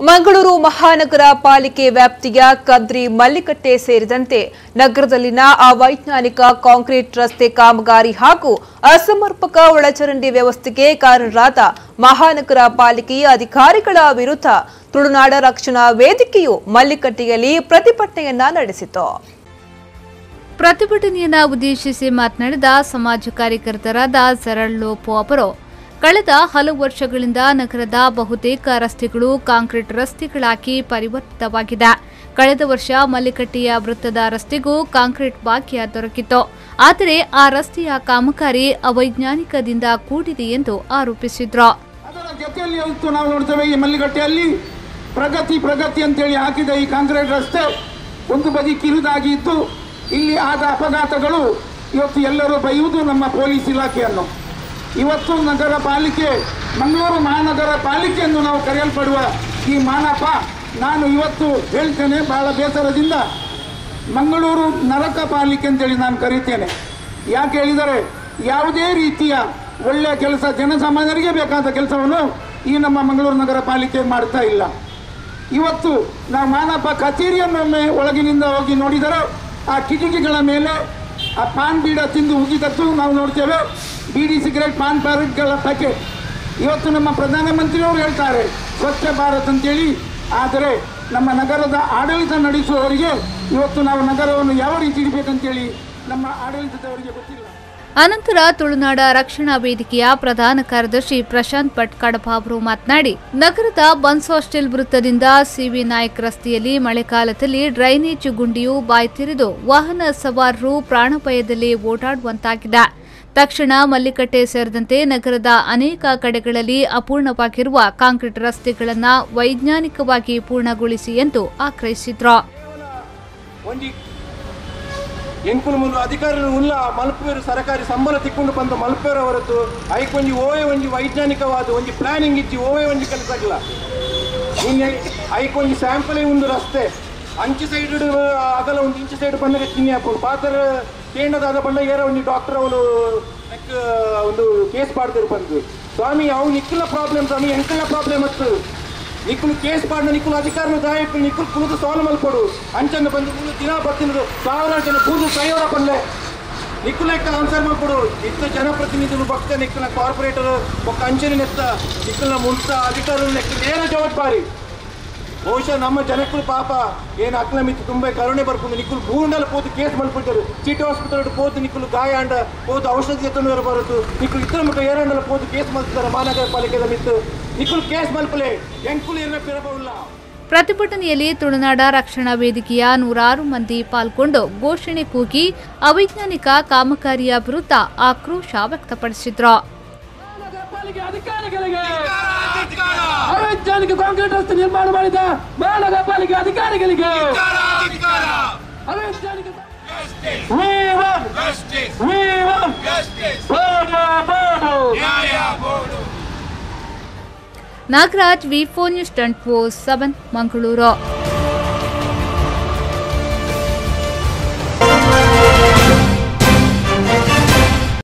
ಮಂಗಳೂರು ಮಹಾನಗರ ಪಾಲಿಕೆ ವ್ಯಾಪ್ತಿಯ ಕದ್ರಿ ಮಲ್ಲಿಕಟ್ಟೆ ಸೇರಿದಂತೆ ನಗರದಲ್ಲಿನ ಅವೈಜ್ಞಾನಿಕ ಕಾಂಕ್ರೀಟ್ ರಸ್ತೆ ಕಾಮಗಾರಿ ಹಾಗೂ ಅಸಮರ್ಪಕ ಒಳಚರಂಡಿ ವ್ಯವಸ್ಥೆಗೆ ಕಾರಣರಾದ ಮಹಾನಗರ ಪಾಲಿಕೆಯ ಅಧಿಕಾರಿಗಳ ವಿರುದ್ಧ ತುಳುನಾಡ ರಕ್ಷಣಾ ವೇದಿಕೆಯು ಮಲ್ಲಿಕಟ್ಟೆಯಲ್ಲಿ ಪ್ರತಿಭಟನೆಯನ್ನ ನಡೆಸಿತು ಪ್ರತಿಭಟನೆಯನ್ನ ಉದ್ದೇಶಿಸಿ ಮಾತನಾಡಿದ ಸಮಾಜ ಕಾರ್ಯಕರ್ತರಾದ ಸರಳ್ ಲೋಪೋ ಅವರು ಕಳೆದ ಹಲವು ವರ್ಷಗಳಿಂದ ನಗರದ ಬಹುತೇಕ ರಸ್ತೆಗಳು ಕಾಂಕ್ರೀಟ್ ರಸ್ತೆಗಳಾಗಿ ಪರಿವರ್ತಿತವಾಗಿದೆ ಕಳೆದ ವರ್ಷ ಮಲ್ಲಿಕಟ್ಟೆಯ ವೃತ್ತದ ರಸ್ತೆಗೂ ಕಾಂಕ್ರೀಟ್ ಭಾಗ್ಯ ದೊರಕಿತ್ತು ಆದರೆ ಆ ರಸ್ತೆಯ ಕಾಮಗಾರಿ ಅವೈಜ್ಞಾನಿಕದಿಂದ ಕೂಡಿದೆ ಎಂದು ಆರೋಪಿಸಿದ್ರು ಅದರ ಜೊತೆಯಲ್ಲಿ ಇವತ್ತು ನಾವು ನೋಡ್ತೇವೆ ಈ ಮಲ್ಲಿಗಟ್ಟೆಯಲ್ಲಿ ಪ್ರಗತಿ ಪ್ರಗತಿ ಅಂತೇಳಿ ಹಾಕಿದ ಈ ಕಾಂಕ್ರೀಟ್ ರಸ್ತೆ ಒಂದು ಬದಿ ಕಿರಿದಾಗಿ ಇದ್ದು ಇಲ್ಲಿ ಆದ ಅಪಘಾತಗಳು ಇವತ್ತು ಎಲ್ಲರೂ ಬೈಯುವುದು ನಮ್ಮ ಪೊಲೀಸ್ ಇಲಾಖೆಯನ್ನು ಇವತ್ತು ನಗರ ಪಾಲಿಕೆ ಮಂಗಳೂರು ಮಹಾನಗರ ಪಾಲಿಕೆ ಎಂದು ನಾವು ಕರೆಯಲ್ಪಡುವ ಈ ಮಾನಪ ನಾನು ಇವತ್ತು ಹೇಳ್ತೇನೆ ಬಹಳ ಬೇಸರದಿಂದ ಮಂಗಳೂರು ನರಕ ಪಾಲಿಕೆ ಅಂತೇಳಿ ನಾನು ಕರೀತೇನೆ ಯಾಕೆ ಹೇಳಿದರೆ ಯಾವುದೇ ರೀತಿಯ ಒಳ್ಳೆಯ ಕೆಲಸ ಜನಸಾಮಾನ್ಯರಿಗೆ ಬೇಕಾದ ಕೆಲಸವನ್ನು ಈ ನಮ್ಮ ಮಂಗಳೂರು ನಗರ ಪಾಲಿಕೆ ಮಾಡ್ತಾ ಇಲ್ಲ ಇವತ್ತು ನಾವು ಮಾನಪ ಕಚೇರಿಯನ್ನೊಮ್ಮೆ ಒಳಗಿನಿಂದ ಹೋಗಿ ನೋಡಿದರೆ ಆ ಕಿಟಕಿಗಳ ಮೇಲೆ ಆ ಪಾನ್ ಬೀಡ ತಿಂದು ಉಗಿದದ್ದು ನಾವು ನೋಡ್ತೇವೆ ಬೀಡಿ ಸಿಗರೇಟ್ ಪಾನ್ ಪ್ಯಾರೆಟ್ಗಳ ಪ್ಯಾಕೆಟ್ ಇವತ್ತು ನಮ್ಮ ಪ್ರಧಾನಮಂತ್ರಿಯವರು ಹೇಳ್ತಾರೆ ಸ್ವಚ್ಛ ಭಾರತ್ ಅಂತೇಳಿ ಆದರೆ ನಮ್ಮ ನಗರದ ಆಡಳಿತ ನಡೆಸುವವರಿಗೆ ಇವತ್ತು ನಾವು ನಗರವನ್ನು ಯಾವ ರೀತಿ ಇಡಬೇಕಂತೇಳಿ ನಮ್ಮ ಆಡಳಿತದವರಿಗೆ ಗೊತ್ತಿಲ್ಲ ಅನಂತರ ತುಳುನಾಡ ರಕ್ಷಣಾ ವೇದಿಕೆಯ ಪ್ರಧಾನ ಕಾರ್ಯದರ್ಶಿ ಪ್ರಶಾಂತ್ ಭಟ್ ಕಡಪ ಅವರು ಮಾತನಾಡಿ ನಗರದ ಬನ್ಸ್ ಹಾಸ್ಟೆಲ್ ವೃತ್ತದಿಂದ ಸಿವಿ ನಾಯಕ್ ರಸ್ತೆಯಲ್ಲಿ ಮಳೆಗಾಲದಲ್ಲಿ ಡ್ರೈನೇಜ್ ಗುಂಡಿಯು ಬಾಯ್ತಿರಿದು ವಾಹನ ಸವಾರರು ಪ್ರಾಣಭಯದಲ್ಲಿ ಓಡಾಡುವಂತಾಗಿದೆ ತಕ್ಷಣ ಮಲ್ಲಿಕಟ್ಟೆ ಸೇರಿದಂತೆ ನಗರದ ಅನೇಕ ಕಡೆಗಳಲ್ಲಿ ಅಪೂರ್ಣವಾಗಿರುವ ಕಾಂಕ್ರೀಟ್ ರಸ್ತೆಗಳನ್ನು ವೈಜ್ಞಾನಿಕವಾಗಿ ಪೂರ್ಣಗೊಳಿಸಿ ಎಂದು ಆಗ್ರಹಿಸಿದ್ರು ಒಂಜಿ ಎಂಕುಲು ಮುಂದು ಅಧಿಕಾರಿಗಳು ಉಲ್ಲ ಮಲ್ಪೇರು ಸರ್ಕಾರಿ ಸಂಬಳ ತಿಕ್ಕೊಂಡು ಬಂದ ಮಲ್ಪೇರು ಹೊರತು ಐಕೊಂಜಿ ಓವೆ ಒಂಜಿ ವೈಜ್ಞಾನಿಕವಾದ ಒಂಜಿ ಪ್ಲಾನಿಂಗ್ ಇಜ್ಜಿ ಓವೆ ಒಂಜಿ ಕೆಲಸ ಆಗಿಲ್ಲ ನಿನ್ನೆ ಐಕೊಂಜಿ ಸ್ಯಾಂಪಲ್ ಒಂದು ರಸ್ತೆ ಅಂಚು ಸೈಡ್ ಅಗಲ ಒಂದು ಇಂಚು ಸೈಡ್ ಬಂದರೆ ಚಿನ್ನಿ ಹಾಕೊಂಡು ಪಾತ್ರ ಕೇಂದ್ರದಾದ ಬಣ್ಣ ಏರ ಒಂದು ಡಾಕ್ಟರ್ ಅವನು ನೆಕ್ ಒಂದು ಕೇಸ್ ಮಾಡ್ತಿರು ಬಂದು ಸ್ವಾಮಿ ಅವ್ನು ನಿಕ್ಕಲ ಪ್ರಾಬ್ಲಮ್ ಸ್ವಾಮಿ ಎಂಕಲ ಪ್ರಾಬ್ಲಮ್ ಅತ್ತು ನಿಕ್ಕಲು ಕೇಸ್ ಪಾಡ್ನ ನಿಕ್ಕಲು ಅಧಿಕಾರನ ದಾಯಕ ನಿಕ್ಕಲು ಕುಳಿತು ಸಾಲ್ವ್ ಮಲ್ಪಡು ಅಂಚನ್ನು ಬಂದು ಮೂರು ದಿನ ಬರ್ತಿರೋದು ಸಾವಿರಾರು ಜನ ಕೂದು ಕೈಯವರ ಬಂದೆ ನಿಕ್ಕಲು ಎಕ್ಕ ಆನ್ಸರ್ ಮಾಡ್ಕೊಡು ಇತ್ತ ಜನಪ್ರತಿನಿಧಿಗಳು ಭಕ್ತ ನಿಕ್ಕಲ ಕಾರ್ಪೊರೇಟರ್ ಒಕ್ಕ ಅಂಚನೆ ನೆತ್ತ ನಿಕ್ಕಲ ಮುಂತ ಅಧಿಕಾರಿಗಳು ನೆಕ್ಕ ನೇರ ಜವಾಬ್ದಾರಿ ಬಹುಶಃ ನಮ್ಮ ಜನಕ್ಕಳು ಪಾಪ ಏನು ಅಕ್ಲ ಮಿತ್ತು ತುಂಬ ಕರುಣೆ ಬರ್ಕೊಂಡು ನಿಕ್ಕಲು ಭೂಂಡಲ ಪೋತು ಕೇಸ್ ಮಲ್ಪಿಡ್ತಾರೆ ಚೀಟಿ ಹಾಸ್ಪಿಟಲ್ ಪೋತು ನಿಕ್ಕಲು ಗಾಯ ಅಂಡ ಪೋತು ಔಷಧಿ ಎತ್ತನ್ನು ಬರುತ್ತು ನಿಕ್ಕಲು ಇತರ ಮುಟ್ಟ ಏರಂಡಲ ಪೋತು ಕೇಸ್ ಮಲ್ತಾರೆ ಮಹಾನಗರ ಪಾಲಿಕೆದ ಮಿತ್ತು ನಿಕ್ಕಲು ಕೇಸ್ ಮಲ್ಪಲೆ ಎಂಕುಲು ಏನ ಪಿರಬಲ್ಲ ಪ್ರತಿಭಟನೆಯಲ್ಲಿ ತುಳುನಾಡ ರಕ್ಷಣಾ ವೇದಿಕೆಯ ನೂರಾರು ಮಂದಿ ಪಾಲ್ಗೊಂಡು ಘೋಷಣೆ ಕೂಗಿ ಅವೈಜ್ಞಾನಿಕ ಕಾಮಗಾರಿಯ ವಿರುದ್ಧ ಆಕ್ರೋಶ ವ್ಯಕ್ತಪಡಿಸಿದ್ರು ಪಾಲಿಕೆ ಅಧಿಕಾರಿಗಳಿಗೆ ಅವೈಜ್ಞಾನಿಕ ಕಾಂಕ್ರೀಟ್ ರಸ್ತೆ ನಿರ್ಮಾಣ ಮಾಡಿದ ಮಹಾನಗರ ಪಾಲಿಕೆ ಅಧಿಕಾರಿಗಳಿಗೆ ಅವೈಜ್ಞಾನಿಕ We want We want ಬೋಡು, ಬೋಡು. Nagaraj V four news twenty four seven Mangaluru